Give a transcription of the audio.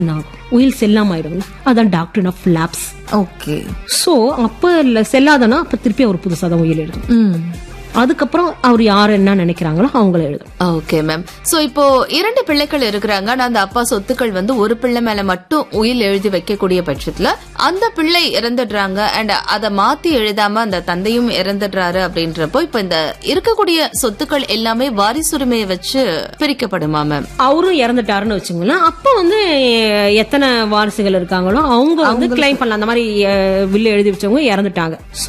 ஆகும் உயில் செல்லாம ஆயிடும் அதான் doctor of labs okay so அப்ப இல்ல செல்லாதனா அப்ப திருப்பி அவர் புதுசா தான் உயில் எழுதணும் ம் அதுக்கப்புறம் அவர் யார் என்ன நினைக்கிறாங்களோ அவங்கள எழுதணும் ஓகே மேம் சோ இப்போ இரண்டு பிள்ளைகள் இருக்கிறாங்க ஆனா அந்த அப்பா சொத்துக்கள் வந்து ஒரு பிள்ளை மேல மட்டும் உயில் எழுதி வைக்கக்கூடிய பட்சத்துல அந்த பிள்ளை இறந்துடுறாங்க அண்ட் அதை மாத்தி எழுதாம அந்த தந்தையும் இறந்துடுறாரு அப்படின்றப்போ இப்ப இந்த இருக்கக்கூடிய சொத்துக்கள் எல்லாமே வாரிசுரிமையை வச்சு பிரிக்கப்படுமா மேம் அவரும் இறந்துட்டாருன்னு வச்சுங்களேன் அப்ப வந்து எ- எத்தனை வாரிசுகள் இருக்காங்களோ அவங்க வந்து கிளைம் பண்ணலாம் அந்த மாதிரி வில்லு எழுதி வச்சவங்க இறந்துட்டாங்க So,